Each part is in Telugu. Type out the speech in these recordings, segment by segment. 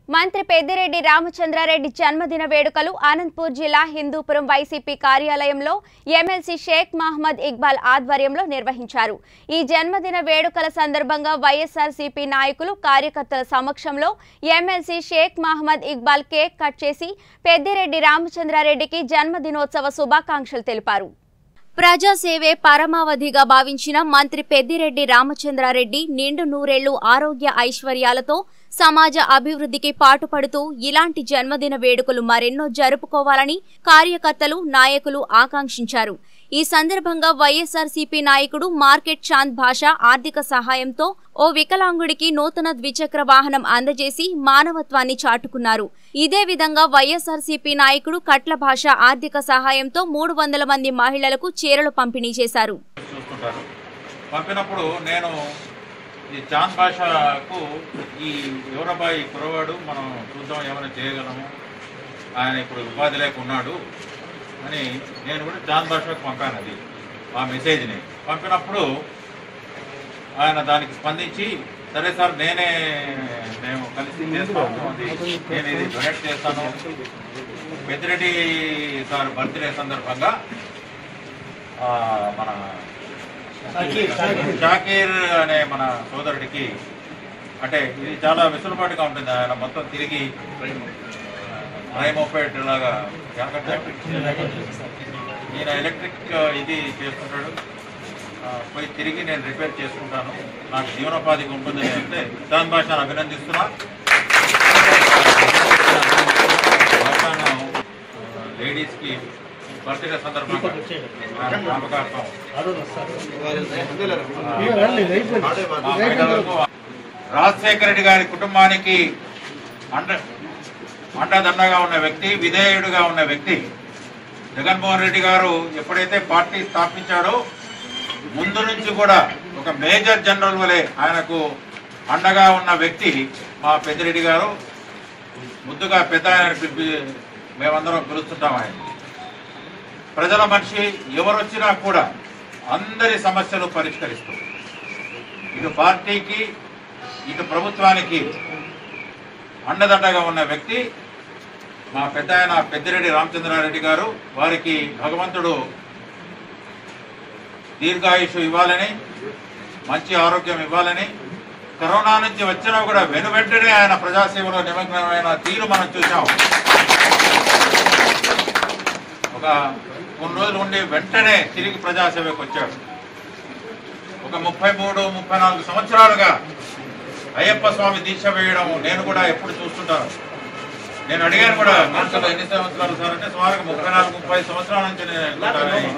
మంత్రి పెద్దిరెడ్డి రామచంద్రారెడ్డి జన్మదిన వేడుకలు అనంతపూర్ జిల్లా హిందూపురం వైసీపీ కార్యాలయంలో ఎమ్మెల్సీ షేక్ మహమ్మద్ ఇక్బాల్ ఆధ్వర్యంలో నిర్వహించారు ఈ జన్మదిన వేడుకల సందర్భంగా వైఎస్ఆర్సీపీ నాయకులు కార్యకర్తల సమక్షంలో MLC Sheikh Mohammed Iqbal cake cut చేసి పెద్దిరెడ్డి రామచంద్రారెడ్డికి జన్మదినోత్సవ శుభాకాంక్షలు తెలిపారు ప్రజాసేవే పరమావధిగా భావించిన మంత్రి పెద్దిరెడ్డి రామచంద్రారెడ్డి నిండు నూరేళ్లు ఆరోగ్య ఐశ్వర్యాలతో సమాజ అభివృద్ధికి పాటుపడుతూ ఇలాంటి జన్మదిన వేడుకలు మరెన్నో జరుపుకోవాలని కార్యకర్తలు నాయకులు ఆకాంక్షించారు ఈ సందర్భంగా వైఎస్ఆర్సీపీ నాయకుడు మార్కెట్ చాంద్ భాష ఆర్థిక సహాయంతో ఓ వికలాంగుడికి నూతన ద్విచక్ర వాహనం అందజేసి మానవత్వాన్ని చాటుకున్నారు ఇదే విధంగా వైఎస్ఆర్సీపీ నాయకుడు కట్ల భాష ఆర్థిక సహాయంతో మూడు వందల మంది మహిళలకు చీరలు పంపిణీ చేశారు చూసుకుంటారు పంపినప్పుడు నేను ఈ చాంద్ భాషకు ఈ యువనబాయి కురవాడు మనం చూద్దాం ఏమైనా చేయగలము ఆయన ఇప్పుడు ఉపాధి లేక ఉన్నాడు అని నేను కూడా చాంద్ భాషకు పంపాను అది ఆ మెసేజ్ని పంపినప్పుడు ఆయన దానికి స్పందించి సరే సార్ నేనే మేము కలిసి చేస్తాము అది నేను ఇది డొనేట్ చేస్తాను పెద్దిరెడ్డి సార్ బర్త్డే సందర్భంగా ఆ, మన షాకీర్ అనే మన సోదరుడికి అంటే ఇది చాలా వెసులుబాటుగా ఉంటుంది ఆయన మొత్తం తిరిగి రైమోపేట్ లాగా జాగ్రత్త ఈయన ఎలక్ట్రిక్ ఇది చేస్తుంటాడు ఆ, పోయి తిరిగి నేను రిపేర్ చేసుకుంటాను నాకు జీవనోపాధికి ఉంటుంది అంటే దాని భాషను అభినందిస్తున్నా భాషను లేడీస్కి బర్త్డే సందర్భంగా ఆయన జ్ఞాపకార్థం మా మహిళలకు రాజశేఖర రెడ్డి గారి కుటుంబానికి అండ అండదండగా ఉన్న వ్యక్తి విధేయుడుగా ఉన్న వ్యక్తి జగన్మోహన్ రెడ్డి గారు ఎప్పుడైతే పార్టీ స్థాపించాడో ముందు నుంచి కూడా ఒక మేజర్ జనరల్ వలె ఆయనకు అండగా ఉన్న వ్యక్తి మా పెద్దిరెడ్డి గారు ముద్దుగా పెద్ద ఆయన పిలిపి మేమందరం పిలుస్తుంటాం ఆయన ప్రజల మనిషి ఎవరొచ్చినా కూడా అందరి సమస్యలు పరిష్కరిస్తూ ఇటు పార్టీకి ఇటు ప్రభుత్వానికి అండదండగా ఉన్న వ్యక్తి మా పెద్ద ఆయన పెద్దిరెడ్డి రామచంద్రారెడ్డి గారు వారికి భగవంతుడు దీర్ఘాయుషు ఇవ్వాలని మంచి ఆరోగ్యం ఇవ్వాలని కరోనా నుంచి వచ్చినా కూడా వెను వెంటనే ఆయన ప్రజాసేవలో నిమగ్నమైన తీరు మనం చూసాం ఒక కొన్ని రోజులు ఉండి వెంటనే తిరిగి ప్రజాసేవకు వచ్చాడు ఒక ముప్పై మూడు ముప్పై నాలుగు సంవత్సరాలుగా అయ్యప్ప స్వామి దీక్ష వేయడం నేను కూడా ఎప్పుడు చూస్తుంటాను నేను అడిగాను కూడా మనసులో ఎన్ని సంవత్సరాలు సార్ అంటే సుమారుగా ముప్పై నాలుగు ముప్పై సంవత్సరాల నుంచి నేను వెళ్తుంటానని.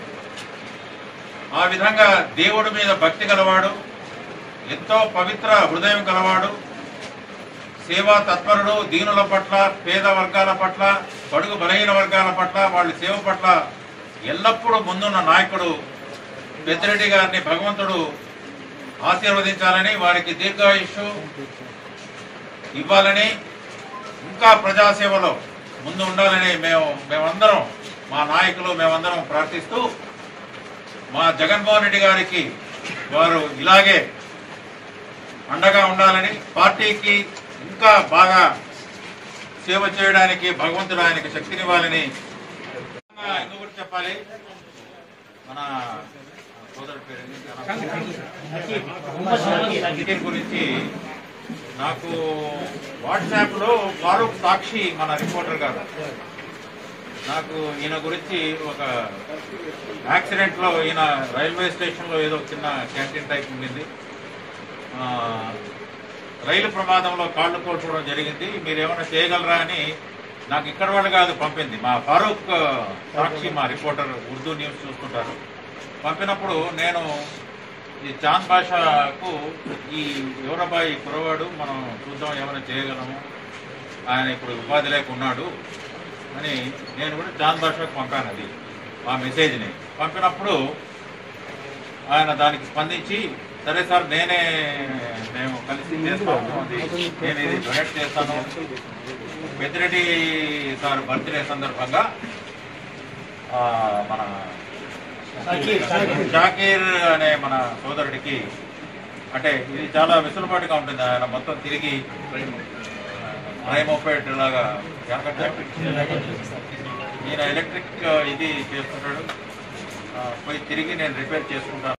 ఆ విధంగా దేవుడి మీద భక్తి గలవాడు ఎంతో పవిత్ర హృదయం గలవాడు సేవా తత్పరుడు దీనుల పట్ల పేద వర్గాల పట్ల బడుగు బలహీన వర్గాల పట్ల వాళ్ళ సేవ పట్ల ఎల్లప్పుడూ ముందున్న నాయకుడు పెద్దిరెడ్డి గారిని భగవంతుడు ఆశీర్వదించాలని వారికి దీర్ఘాయుషు ఇవ్వాలని ఇంకా ప్రజాసేవలో ముందు ఉండాలని మేము మేమందరం మా నాయకులు మేమందరం ప్రార్థిస్తూ మా జగన్మోహన్ రెడ్డి గారికి వారు ఇలాగే అండగా ఉండాలని పార్టీకి ఇంకా బాగా సేవ చేయడానికి భగవంతుడు ఆయనకి శక్తినివ్వాలని ఇంకొకటి చెప్పాలి మన సోదరుడి పేరు ఏంటి? దీని గురించి నాకు వాట్సాప్ లో ఫారూక్ సాక్షి మన రిపోర్టర్ గారు నాకు ఈయన గురించి ఒక యాక్సిడెంట్ లో ఈయన రైల్వే స్టేషన్ లో ఏదో చిన్న క్యాంటీన్ టైప్ ఉండింది ఆ, రైలు ప్రమాదంలో కాళ్ళు కోల్పోవడం జరిగింది మీరు ఏమైనా చేయగలరా అని నాకు ఇక్కడ వాళ్ళు కాదు పంపింది మా ఫారూక్ సాక్షి మా రిపోర్టర్ ఉర్దూ న్యూస్ చూస్తుంటారు పంపినప్పుడు నేను ఈ చాంద్ భాషకు ఈ యువనబాయి కురవాడు మనం చూద్దాం ఏమైనా చేయగలము ఆయన ఇప్పుడు ఉపాధి లేక ఉన్నాడు అని నేను కూడా చాంద్ భాషకు పంపాను అది ఆ మెసేజ్ని పంపినప్పుడు ఆయన దానికి స్పందించి సరే సార్ నేనే మేము కలిసి చేస్తాము అది నేను ఇది డొనేట్ చేస్తాను పెద్దిరెడ్డి సార్ బర్త్డే సందర్భంగా ఆ, మన షాకీర్ అనే మన సోదరుడికి అంటే ఇది చాలా వెసులుబాటుగా ఉంటుంది ఆయన మొత్తం తిరిగి రైమోపేట్ లాగా జాగ్రత్త ఈయన ఎలక్ట్రిక్ ఇది చేస్తున్నాడు ఆ, పోయి తిరిగి నేను రిపేర్ చేసుకుంటాను